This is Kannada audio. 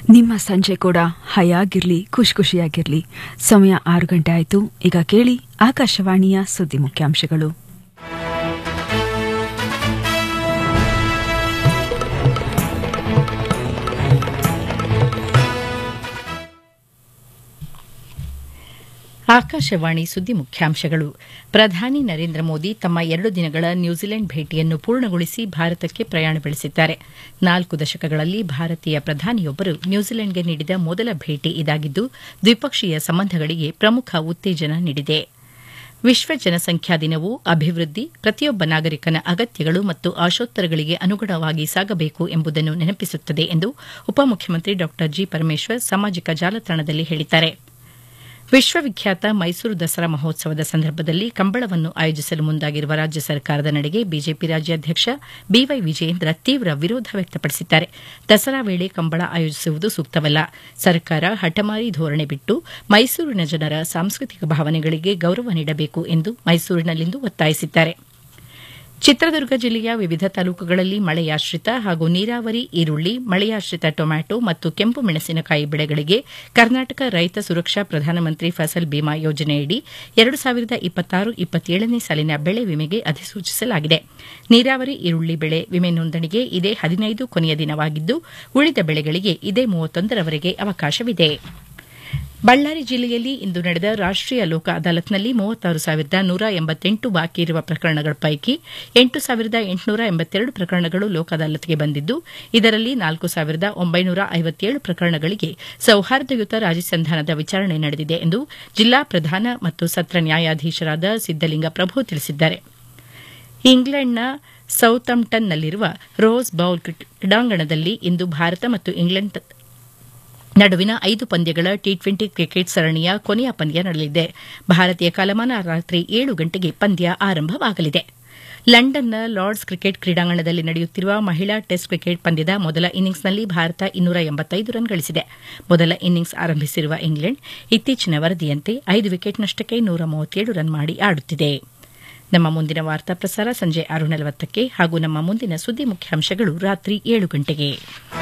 ನಿಮ್ಮ ಸಂಜೆ ಕೂಡ ಹಯಾಗಿರ್ಲಿ ಖುಷಿ ಖುಷಿಯಾಗಿರ್ಲಿ ಸಮಯ ಆರು ಗಂಟೆ ಆಯಿತು ಈಗ ಕೇಳಿ ಆಕಾಶವಾಣಿಯ ಸುದ್ದಿ ಮುಖ್ಯಾಂಶಗಳು ಆಕಾಶವಾಣಿ ಸುದ್ದಿ ಮುಖ್ಯಾಂಶಗಳು ಪ್ರಧಾನಿ ನರೇಂದ್ರ ಮೋದಿ ತಮ್ಮ ಎರಡು ದಿನಗಳ ನ್ಯೂಜಿಲೆಂಡ್ ಭೇಟಿಯನ್ನು ಪೂರ್ಣಗೊಳಿಸಿ ಭಾರತಕ್ಕೆ ಪ್ರಯಾಣ ಬೆಳೆಸಿದ್ದಾರೆ ನಾಲ್ಕು ದಶಕಗಳಲ್ಲಿ ಭಾರತೀಯ ಪ್ರಧಾನಿಯೊಬ್ಬರು ನ್ಯೂಜಿಲೆಂಡ್ಗೆ ನೀಡಿದ ಮೊದಲ ಭೇಟಿ ಇದಾಗಿದ್ದು ದ್ವಿಪಕ್ಷೀಯ ಸಂಬಂಧಗಳಿಗೆ ಪ್ರಮುಖ ಉತ್ತೇಜನ ನೀಡಿದೆ ವಿಶ್ವ ಜನಸಂಖ್ಯಾ ದಿನವು ಅಭಿವೃದ್ಧಿ ಪ್ರತಿಯೊಬ್ಬ ನಾಗರಿಕನ ಅಗತ್ಯಗಳು ಮತ್ತು ಆಶೋತ್ತರಗಳಿಗೆ ಅನುಗುಣವಾಗಿ ಸಾಗಬೇಕು ಎಂಬುದನ್ನು ನೆನಪಿಸುತ್ತದೆ ಎಂದು ಉಪಮುಖ್ಯಮಂತ್ರಿ ಡಾ ಜಿ ಪರಮೇಶ್ವರ್ ಸಾಮಾಜಿಕ ಜಾಲತಾಣದಲ್ಲಿ ಹೇಳಿದ್ದಾರೆ ವಿಶ್ವವಿಖ್ಯಾತ ಮೈಸೂರು ದಸರಾ ಮಹೋತ್ಸವದ ಸಂದರ್ಭದಲ್ಲಿ ಕಂಬಳವನ್ನು ಆಯೋಜಿಸಲು ಮುಂದಾಗಿರುವ ರಾಜ್ಯ ಸರ್ಕಾರದ ನಡೆಗೆ ಬಿಜೆಪಿ ರಾಜ್ಯಾಧ್ಯಕ್ಷ ಬಿವೈ ವಿಜಯೇಂದ್ರ ತೀವ್ರ ವಿರೋಧ ವ್ಯಕ್ತಪಡಿಸಿದ್ದಾರೆ ದಸರಾ ವೇಳೆ ಕಂಬಳ ಆಯೋಜಿಸುವುದು ಸೂಕ್ತವಲ್ಲ ಸರ್ಕಾರ ಹಠಮಾರಿ ಧೋರಣೆ ಬಿಟ್ಟು ಮೈಸೂರಿನ ಜನರ ಸಾಂಸ್ಕೃತಿಕ ಭಾವನೆಗಳಿಗೆ ಗೌರವ ನೀಡಬೇಕು ಎಂದು ಮೈಸೂರಿನಲ್ಲಿಂದು ಒತ್ತಾಯಿಸಿದ್ದಾರೆ ಚಿತ್ರದುರ್ಗ ಜಿಲ್ಲೆಯ ವಿವಿಧ ತಾಲೂಕುಗಳಲ್ಲಿ ಮಳೆಯಾಶ್ರಿತ ಹಾಗೂ ನೀರಾವರಿ ಈರುಳ್ಳಿ ಮಳೆಯಾಶ್ರಿತ ಟೊಮ್ಯಾಟೊ ಮತ್ತು ಕೆಂಪು ಮೆಣಸಿನಕಾಯಿ ಬೆಳೆಗಳಿಗೆ ಕರ್ನಾಟಕ ರೈತ ಸುರಕ್ಷಾ ಪ್ರಧಾನಮಂತ್ರಿ ಫಸಲ್ ಬಿಮಾ ಯೋಜನೆಯಡಿ ಎರಡು ಸಾವಿರದ ಇಪ್ಪತ್ತಾರು ಇಪ್ಪತ್ತೇಳನೇ ಸಾಲಿನ ಬೆಳೆ ವಿಮೆಗೆ ಅಧಿಸೂಚಿಸಲಾಗಿದೆ ನೀರಾವರಿ ಈರುಳ್ಳಿ ಬೆಳೆ ವಿಮೆ ನೋಂದಣಿಗೆ ಇದೇ ಹದಿನೈದು ಕೊನೆಯ ದಿನವಾಗಿದ್ದು ಉಳಿದ ಬೆಳೆಗಳಿಗೆ ಇದೇ ಮೂವತ್ತೊಂದರವರೆಗೆ ಅವಕಾಶವಿದೆ ಬಳ್ಳಾರಿ ಜಿಲ್ಲೆಯಲ್ಲಿ ಇಂದು ನಡೆದ ರಾಷ್ಟೀಯ ಲೋಕ ಅದಾಲತ್ನಲ್ಲಿ ಮೂವತ್ತಾರು ಸಾವಿರದ ನೂರ ಎಂಬತ್ತೆಂಟು ಬಾಕಿ ಇರುವ ಪ್ರಕರಣಗಳ ಪೈಕಿ ಎಂಟು ಸಾವಿರದ ಎಂಟುನೂರ ಎಂಬತ್ತೆರಡು ಪ್ರಕರಣಗಳು ಲೋಕ ಅದಾಲತ್ಗೆ ಬಂದಿದ್ದು ಇದರಲ್ಲಿ ನಾಲ್ಕು ಸಾವಿರದ ಒಂಬೈನೂರ ಐವತ್ತೇಳು ಪ್ರಕರಣಗಳಿಗೆ ಸೌಹಾರ್ದಯುತ ರಾಜಿ ಸಂಧಾನದ ವಿಚಾರಣೆ ನಡೆದಿದೆ ಎಂದು ಜಿಲ್ಲಾ ಪ್ರಧಾನ ಮತ್ತು ಸತ್ರ ನ್ಯಾಯಾಧೀಶರಾದ ಸಿದ್ದಲಿಂಗ ಪ್ರಭು ತಿಳಿಸಿದ್ದಾರೆ ಇಂಗ್ಲೆಂಡ್ನ ಸೌತಂಪ್ಟನ್ನಲ್ಲಿರುವ ರೋಸ್ ಬೌಲ್ ಕ್ರೀಡಾಂಗಣದಲ್ಲಿ ಇಂದು ಭಾರತ ಮತ್ತು ಇಂಗ್ಲೆಂಡ್ ನಡುವಿನ ಐದು ಪಂದ್ಯಗಳ ಟಿ ಟ್ವೆಂಟಿ ಕ್ರಿಕೆಟ್ ಸರಣಿಯ ಕೊನೆಯ ಪಂದ್ಯ ನಡೆಯಲಿದೆ ಭಾರತೀಯ ಕಾಲಮಾನ ರಾತ್ರಿ ಏಳು ಗಂಟೆಗೆ ಪಂದ್ಯ ಆರಂಭವಾಗಲಿದೆ ಲಂಡನ್ನ ಲಾರ್ಡ್ಸ್ ಕ್ರಿಕೆಟ್ ಕ್ರೀಡಾಂಗಣದಲ್ಲಿ ನಡೆಯುತ್ತಿರುವ ಮಹಿಳಾ ಟೆಸ್ಟ್ ಕ್ರಿಕೆಟ್ ಪಂದ್ಯದ ಮೊದಲ ಇನ್ನಿಂಗ್ಸ್ನಲ್ಲಿ ಭಾರತ ಇನ್ನೂರ ಎಂಬತ್ತೈದು ರನ್ ಗಳಿಸಿದೆ ಮೊದಲ ಇನ್ನಿಂಗ್ಸ್ ಆರಂಭಿಸಿರುವ ಇಂಗ್ಲೆಂಡ್ ಇತ್ತೀಚಿನ ವರದಿಯಂತೆ ಐದು ವಿಕೆಟ್ ನಷ್ಟಕ್ಕೆ ನೂರ ಮೂವತ್ತೇಳು ರನ್ ಮಾಡಿ ಆಡುತ್ತಿದೆ ನಮ್ಮ ಮುಂದಿನ ವಾರ್ತಾ ಪ್ರಸಾರ ಸಂಜೆ ಆರು ನಲವತ್ತಕ್ಕೆ ಹಾಗೂ ನಮ್ಮ ಮುಂದಿನ ಸುದ್ದಿ ಮುಖ್ಯಾಂಶಗಳು ರಾತ್ರಿ ಏಳು ಗಂಟೆಗೆ